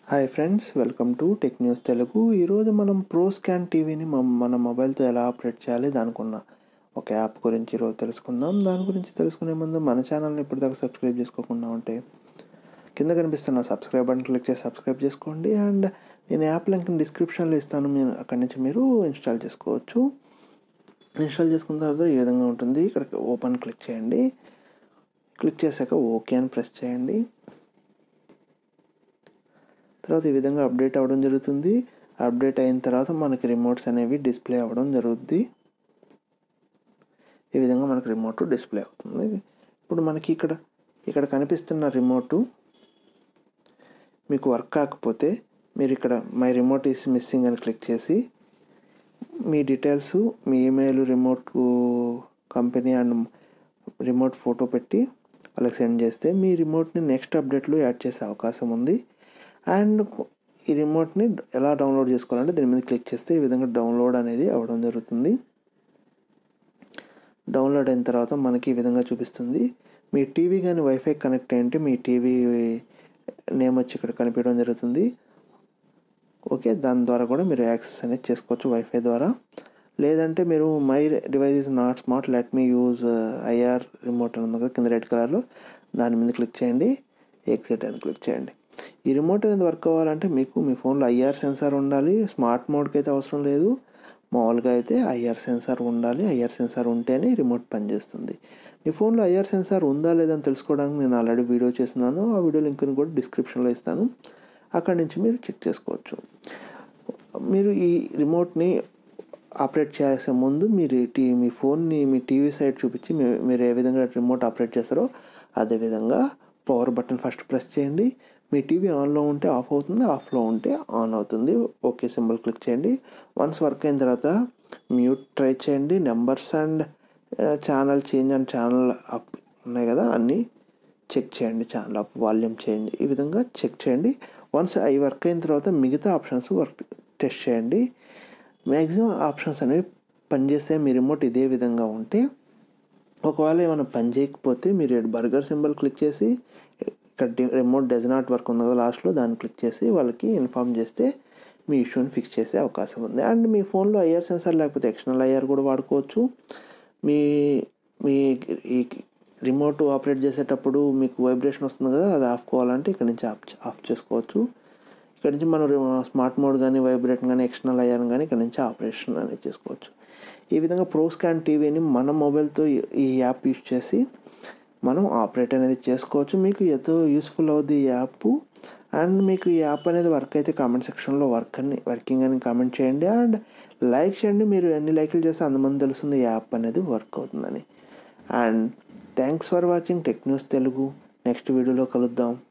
hi friends welcome to tech news Telugu ఈరోజు మనం pro scan టీవీని మన మొబైల్తో ఎలా ఆపరేట్ చేయాలి దానికున్న ఒక యాప్ గురించి ఈరోజు తెలుసుకుందాం దాని గురించి తెలుసుకునే ముందు మన ఛానల్ని ఇప్పటిదాకా సబ్స్క్రైబ్ చేసుకోకుండా ఉంటే కింద కనిపిస్తున్న సబ్స్క్రైబ్ బటన్ క్లిక్ చేసి సబ్స్క్రైబ్ చేసుకోండి అండ్ నేను యాప్ లింక్ డిస్క్రిప్షన్లో ఇస్తాను మీరు అక్కడి నుంచి మీరు ఇన్స్టాల్ చేసుకోవచ్చు ఇన్స్టాల్ చేసుకున్న తర్వాత ఈ విధంగా ఉంటుంది ఇక్కడ ఓపెన్ క్లిక్ చేయండి క్లిక్ చేశాక ఓకే అని ప్రెస్ చేయండి తర్వాత ఈ విధంగా అప్డేట్ అవ్వడం జరుగుతుంది అప్డేట్ అయిన తర్వాత మనకి రిమోట్స్ అనేవి డిస్ప్లే అవ్వడం జరుగుద్ది ఈ విధంగా మనకి రిమోట్ డిస్ప్లే అవుతుంది ఇప్పుడు మనకి ఇక్కడ ఇక్కడ కనిపిస్తున్న రిమోటు మీకు వర్క్ కాకపోతే మీరు ఇక్కడ మై రిమోట్ ఈస్ మిస్సింగ్ అని క్లిక్ చేసి మీ డీటెయిల్స్ మీ email remote company and remote photo పెట్టి వాళ్ళకి సెండ్ చేస్తే మీ రిమోట్ని నెక్స్ట్ అప్డేట్లో యాడ్ చేసే అవకాశం ఉంది అండ్ ఈ రిమోట్ని ఎలా డౌన్లోడ్ చేసుకోవాలంటే దీని మీద క్లిక్ చేస్తే ఈ విధంగా డౌన్లోడ్ అనేది అవ్వడం జరుగుతుంది డౌన్లోడ్ అయిన తర్వాత మనకి ఈ విధంగా చూపిస్తుంది మీ టీవీ కానీ వైఫై కనెక్ట్ అయ్యింటే మీ టీవీ నేమ్ వచ్చి ఇక్కడ కనిపించడం జరుగుతుంది ఓకే దాని ద్వారా కూడా మీరు యాక్సెస్ అనేది చేసుకోవచ్చు వైఫై ద్వారా లేదంటే మీరు my device is not smart let me use IR remote అని ఉంది కదా కింద రెడ్ కలర్లో దాని మీద క్లిక్ చేయండి ఎగ్జిట్ అని క్లిక్ చేయండి ఈ రిమోట్ అనేది వర్క్ అవ్వాలంటే మీకు మీ ఫోన్లో ఐఆర్ సెన్సార్ ఉండాలి స్మార్ట్ మోడ్కి అయితే అవసరం లేదు మామూలుగా అయితే ఐఆర్ సెన్సార్ ఉండాలి ఐఆర్ సెన్సార్ ఉంటేనే రిమోట్ పనిచేస్తుంది మీ ఫోన్లో ఐఆర్ సెన్సార్ ఉందా లేదా అని తెలుసుకోవడానికి నేను ఆల్రెడీ వీడియో చేస్తున్నాను ఆ వీడియో లింక్ని కూడా డిస్క్రిప్షన్లో ఇస్తాను అక్కడి నుంచి మీరు చెక్ చేసుకోవచ్చు మీరు ఈ రిమోట్ని ఆపరేట్ చేసే ముందు మీరు టీ మీ ఫోన్ని మీ టీవీ సైడ్ చూపించి మీరు ఏ విధంగా రిమోట్ ఆపరేట్ చేస్తారో అదేవిధంగా పవర్ బటన్ ఫస్ట్ ప్రెస్ చేయండి మీ టీవీ ఆన్లో ఉంటే ఆఫ్ అవుతుంది ఆఫ్లో ఉంటే ఆన్ అవుతుంది ఓకే సింబల్ క్లిక్ చేయండి వన్స్ వర్క్ అయిన తర్వాత మ్యూట్ ట్రై చేయండి numbers and channel change and channel up ఉన్నాయి కదా అన్నీ చెక్ చేయండి ఛానల్ అప్ వాల్యూమ్ చేంజ్ ఈ విధంగా చెక్ చేయండి వన్స్ అవి వర్క్ అయిన తర్వాత మిగతా ఆప్షన్స్ వర్క్ టెస్ట్ చేయండి మ్యాక్సిమం ఆప్షన్స్ అనేవి పనిచేస్తే మీ రిమోట్ ఇదే విధంగా ఉంటే ఒకవేళ ఏమైనా పని చేయకపోతే మీరు బర్గర్ సింబల్ క్లిక్ చేసి ఇక్కడ రిమోట్ డజ్ నాట్ వర్క్ ఉంది కదా లాస్ట్లో దాన్ని క్లిక్ చేసి వాళ్ళకి ఇన్ఫామ్ చేస్తే మీ ఇష్యూని ఫిక్స్ చేసే అవకాశం ఉంది అండ్ మీ ఫోన్లో ఐఆర్ సెన్సార్ లేకపోతే ఎక్స్టర్నల్ ఐఆర్ కూడా వాడుకోవచ్చు మీ మీ ఈ రిమోట్ ఆపరేట్ చేసేటప్పుడు మీకు వైబ్రేషన్ వస్తుంది కదా అది ఆఫ్ కావాలంటే ఇక్కడ నుంచి ఆఫ్ ఆఫ్ చేసుకోవచ్చు ఇక్కడ నుంచి మనం స్మార్ట్ మోడ్ కానీ వైబ్రేట్ కానీ ఎక్స్టర్నల్ ఐఆర్ కానీ ఇక్కడ నుంచి ఆపరేషన్ అనేది చేసుకోవచ్చు ఈ విధంగా ప్రో స్కాన్ టీవీని మన మొబైల్తో ఈ యాప్ యూజ్ చేసి మనం ఆపరేట్ అనేది చేసుకోవచ్చు మీకు ఎంతో యూస్ఫుల్ అవుద్ది ఈ యాప్ అండ్ మీకు ఈ యాప్ అనేది వర్క్ అయితే కామెంట్ సెక్షన్లో వర్క్ అని వర్కింగ్ అని కామెంట్ చేయండి అండ్ లైక్ చేయండి మీరు ఎన్ని లైక్లు చేస్తే అంతమంది తెలుస్తుంది ఈ యాప్ అనేది వర్క్ అవుతుందని and thanks for watching tech news Telugu next వీడియోలో కలుద్దాం